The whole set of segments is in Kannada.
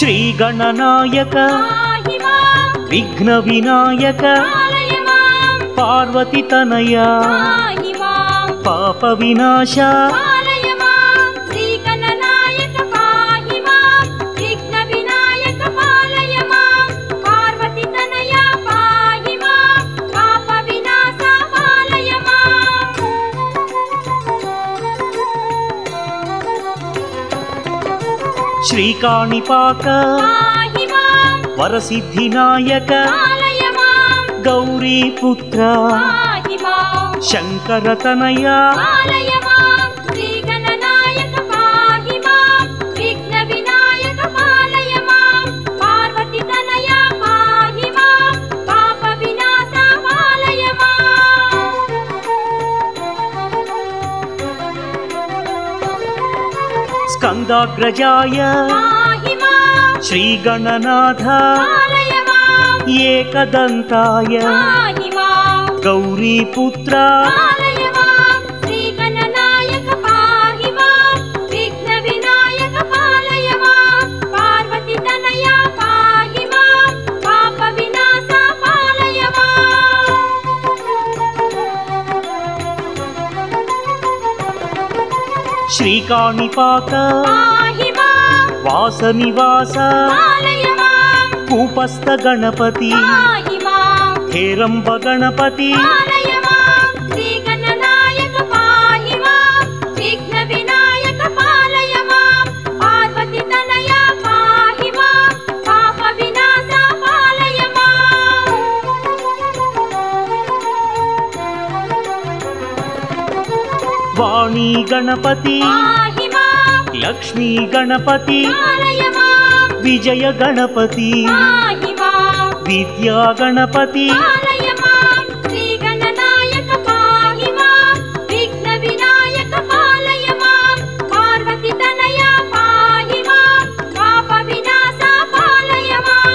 ಶ್ರೀಗಣನಾಯಕ ಪಾಹಿ ಮಾಂ ವಿಘ್ನ ವಿನಾಯಕ ಪಾಲಯ ಮಾಂ ಪಾರ್ವತಿ ತನಯ ಪಾಹಿ ಮಾಂ ಪಾಪ ವಿನಾಶ ಪಾಲಯ ಮಾಂ ಶ್ರೀಗಣನಾಯಕ ಪಾಹಿ ಮಾಂ ವಿಘ್ನ ವಿನಾಯಕ ಪಾಲಯ ಮಾಂ ಪಾರ್ವತಿ ತನಯ ಪಾಹಿ ಮಾಂ ಪಾಪ ವಿನಾಶ ಪಾಲಯ ಶ್ರೀಕಾಣಿಪಾಕ ಪಾಹಿ ಮಾಂ ವರಸಿದ್ಧಿನಾಯಕ ಪಾಲಯ ಮಾಂ ಗೌರಿ ಪುತ್ರ ಪಾಹಿ ಮಾಂ ಶಂಕರ ತನಯ ಪಾಲಯ ಮಾಂ ಶ್ರೀಗಣನಾಯಕ ಪಾಹಿ ಮಾಂ ವಿಘ್ನ ವಿನಾಯಕ ಪಾಲಯ ಮಾಂ ಪಾರ್ವತಿ ತನಯ ಪಾಹಿ ಮಾಂ ಪಾಪ ವಿನಾಶ ಪಾಲಯ ಸ್ಕಂದಾಗ್ರಜಾಯ ಪಾಹಿ ಮಾಂ ಶ್ರೀಗಣನಾಥ ಪಾಲಯ ಮಾಂ ಏಕದಂತಾಯ ಪಾಹಿ ಮಾಂ ಗೌರಿ ಪುತ್ರ ಪಾಲಯ ಮಾಂ ಶ್ರೀಗಣನಾಯಕ ಪಾಹಿ ಮಾಂ ವಿಘ್ನ ವಿನಾಯಕ ಪಾಲಯ ಮಾಂ ಪಾರ್ವತಿ ತನಯ ಪಾಹಿ ಮಾಂ ಪಾಪ ವಿನಾಶ ಪಾಲಯ ಶ್ರೀಕಾಣಿಪಾಕ ಪಾಹಿ ಮಾಂ ವಾಸ ನಿವಾಸ ಪಾಲಯ ಮಾಂ ಕೂಪಸ್ಥ ಗಣಪತಿ ಪಾಹಿ ಮಾಂ ಹೇರಂಬ ಗಣಪತಿ ಪಾಲಯ ಮಾಂ ಶ್ರೀಗಣನಾಯಕ ಪಾಹಿ ಮಾಂ ವಿಘ್ನ ವಿನಾಯಕ ಪಾಲಯ ಮಾಂ ಪಾರ್ವತಿ ತನಯ ಪಾಹಿ ಮಾಂ ಪಾಪ ವಿನಾಶ ಪಾಲಯ ವಾಣಿ ಗಣಪತಿ ಪಾಹಿ ಮಾಂ ಲಕ್ಷ್ಮೀ ಗಣಪತಿ ಪಾಲಯ ಮಾಂ ವಿಜಯ ಗಣಪತಿ ಪಾಹಿ ಮಾಂ ವಿದ್ಯಾ ಗಣಪತಿ ಪಾಲಯ ಮಾಂ ಶ್ರೀಗಣನಾಯಕ ಪಾಹಿ ಮಾಂ ವಿಘ್ನ ವಿನಾಯಕ ಪಾಲಯ ಮಾಂ ಪಾರ್ವತಿ ತನಯ ಪಾಹಿ ಮಾಂ ಪಾಪ ವಿನಾಶ ಪಾಲಯ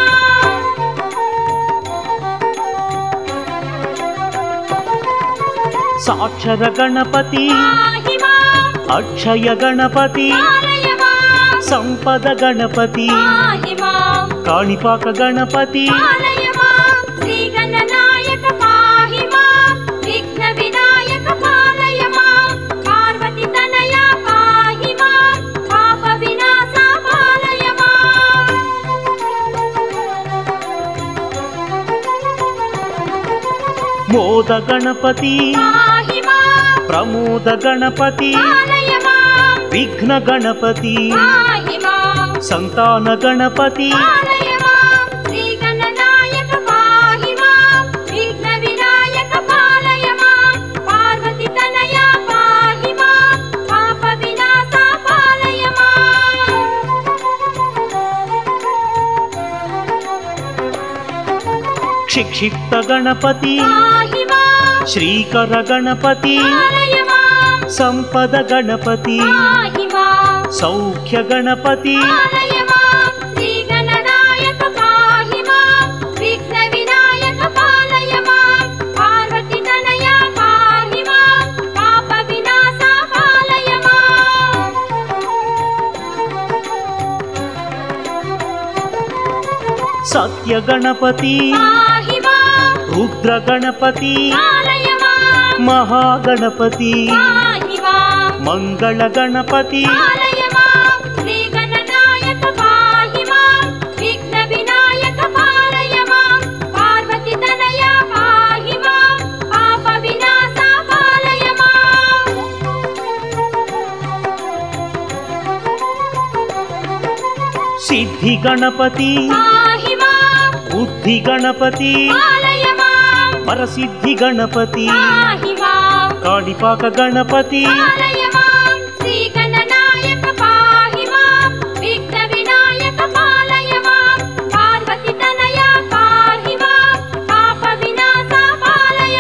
ಸಾಕ್ಷರ ಗಣಪತಿ ಪಾಹಿ ಮಾಂ ಅಕ್ಷಯ ಗಣಪತಿ ಪಾಲಯ ಮಾಂ ಸಂಪದ ಗಣಪತಿ ಪಾಹಿ ಮಾಂ ಕಾಣಿಪಾಕ ಗಣಪತಿ ಪಾಲಯ ಮಾಂ ಶ್ರೀಗಣನಾಯಕ ಪಾಹಿ ಮಾಂ ವಿಘ್ನ ವಿನಾಯಕ ಪಾಲಯ ಮಾಂ ಪಾರ್ವತಿ ತನಯ ಪಾಹಿ ಮಾಂ ಪಾಪ ವಿನಾಶ ಪಾಲಯ ಮೋದ ಗಣಪತಿ ಪಾಹಿ ಮಾಂ ಪ್ರಮೋದ ಗಣಪತಿ ಪಾಲಯ ಮಾಂ ವಿಘ್ನ ಗಣಪತಿ ಪಾಹಿ ಮಾಂ ಸಂತಾನ ಗಣಪತಿ ಪಾಲಯ ಮಾಂ ಶ್ರೀಗಣನಾಯಕ ಪಾಹಿ ಮಾಂ ವಿಘ್ನ ವಿನಾಯಕ ಪಾಲಯ ಮಾಂ ಪಾರ್ವತಿ ತನಯ ಪಾಹಿ ಮಾಂ ಪಾಪ ವಿನಾಶ ಪಾಲಯ ಕ್ಷಿಕ್ಷಿಪ್ತ ಗಣಪತಿ ಪಾಹಿ ಮಾಂ ಶ್ರೀಕರ ಗಣಪತಿ ಪಾಲಯ ಮಾಂ ಸಂಪದ ಗಣಪತಿ ಪಾಹಿ ಮಾಂ ಸೌಖ್ಯ ಗಣಪತಿ ಪಾಲಯ ಮಾಂ ಶ್ರೀಗಣನಾಯಕ ಪಾಹಿ ಮಾಂ ವಿಘ್ನ ವಿನಾಯಕ ಪಾಲಯ ಮಾಂ ಪಾರ್ವತಿ ತನಯ ಪಾಹಿ ಮಾಂ ಪಾಪ ವಿನಾಶ ಪಾಲಯ ಸತ್ಯ ಗಣಪತಿ ಪಾಹಿ ಮಾಂ ರುದ್ರ ಗಣಪತಿ ಪಾಲಯ ಮಾಂ ಮಹಾಗಣಪತಿ ಪಾಹಿ ಮಾಂ ಮಂಗಳ ಗಣಪತಿ ಪಾಲಯ ಮಾಂ ಶ್ರೀಗಣನಾಯಕ ಪಾಹಿ ಮಾಂ ವಿಘ್ನ ವಿನಾಯಕ ಪಾಲಯ ಮಾಂ ಪಾರ್ವತಿ ತನಯ ಪಾಹಿ ಮಾಂ ಪಾಪ ವಿನಾಶ ಪಾಲಯ ಸಿದ್ಧಿ ಗಣಪತಿ ಪಾಹಿ ಮಾಂ ಬುದ್ಧಿ ಗಣಪತಿ ಪಾಲಯ ಮಾಂ ಪರಸಿದ್ಧಿ ಗಣಪತಿ ಪಾಹಿ ಮಾಂ ಕಾಣಿಪಾಕ ಗಣಪತಿ ಪಾಲಯ ಮಾಂ ಶ್ರೀಗಣನಾಯಕ ಪಾಹಿ ಮಾಂ ವಿಘ್ನ ವಿನಾಯಕ ಪಾಲಯ ಮಾಂ ಪಾರ್ವತಿ ತನಯ ಪಾಹಿ ಮಾಂ ಪಾಪ ವಿನಾಶ ಪಾಲಯ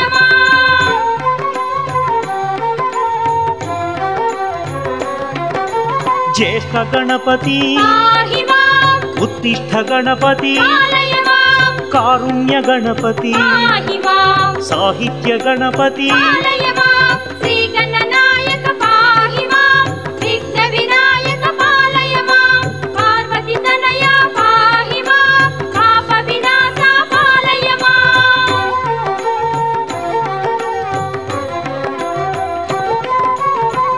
ಜ್ಯೇಷ್ಠ ಗಣಪತಿ ಪಾಹಿ ಮಾಂ ಉತ್ತಿಷ್ಠ ಗಣಪತಿ ಪಾಲಯ ಮಾಂ ಕಾರುಣ್ಯ ಗಣಪತಿ ಪಾಹಿ ಮಾಂ ಸಾಹಿತ್ಯ ಗಣಪತಿ ಪಾಲಯ ಮಾಂ ಶ್ರೀಗಣನಾಯಕ ಪಾಹಿ ಮಾಂ ವಿಘ್ನ ವಿನಾಯಕ ಪಾಲಯ ಮಾಂ ಪಾರ್ವತಿ ತನಯ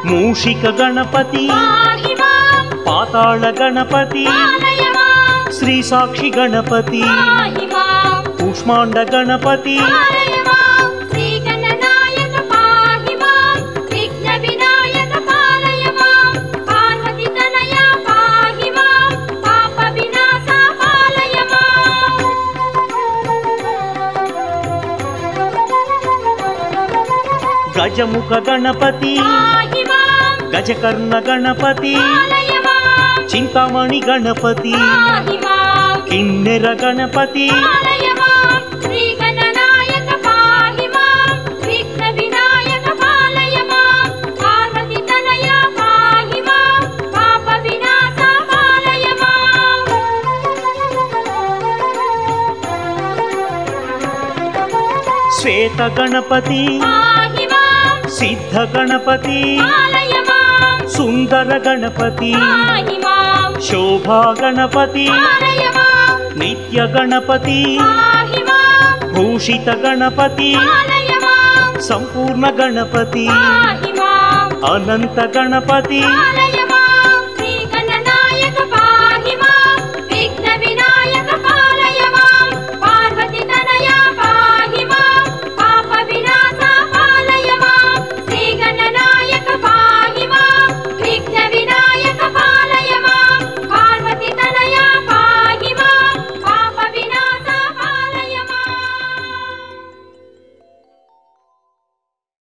ಮೂಷಿಕ ಗಣಪತಿ ಪಾಹಿ ಮಾಂ ಪಾತಾಳ ಗಣಪತಿ ಪಾಲಯ ಮಾಂ ಶ್ರೀ ಸಾಕ್ಷಿ ಗಣಪತಿ ಪಾಹಿ ಮಾಂ ಕೂಷ್ಮಾಂಡ ಗಣಪತಿ ಪಾಲಯ ಮಾಂ ಶ್ರೀಗಣನಾಯಕ ಪಾಹಿ ಮಾಂ ವಿಘ್ನ ವಿನಾಯಕ ಪಾಲಯ ಮಾಂ ಪಾರ್ವತಿ ತನಯ ಪಾಹಿ ಮಾಂ ಪಾಪ ವಿನಾಶ ಪಾಲಯ ಗಜಮುಖ ಗಣಪತಿ ಪಾಹಿ ಮಾಂ ಗಜಕರ್ಣ ಗಣಪತಿ ಪಾಲಯ ಮಾಂ ಚಿಂತಾಮಣಿ ಗಣಪತಿ ಪಾಹಿ ಮಾಂ ಕಿನ್ನೆರ ಗಣಪತಿ ಪಾಲಯ ಮಾಂ ಶ್ರೀಗಣನಾಯಕ ಪಾಹಿ ಮಾಂ ವಿಘ್ನ ವಿನಾಯಕ ಪಾಲಯ ಮಾಂ ಪಾರ್ವತಿ ತನಯ ಪಾಹಿ ಮಾಂ ಪಾಪ ವಿನಾಶ ಪಾಲಯ ಶ್ವೇತ ಗಣಪತಿ ಪಾಹಿ ಮಾಂ ಸಿದ್ಧ ಗಣಪತಿ ಪಾಲಯ ಮಾಂ ಸುಂದರ ಗಣಪತಿ ಪಾಹಿ ಮಾಂ ಶೋಭಾ ಗಣಪತಿ ಪಾಲಯ ಮಾಂ ನಿತ್ಯ ಗಣಪತಿ ಪಾಹಿ ಮಾಂ ಭೂಷಿತ ಗಣಪತಿ ಪಾಲಯ ಮಾಂ ಸಂಪೂರ್ಣ ಗಣಪತಿ ಪಾಹಿ ಮಾಂ ಅನಂತ ಗಣಪತಿ ಪಾಲಯ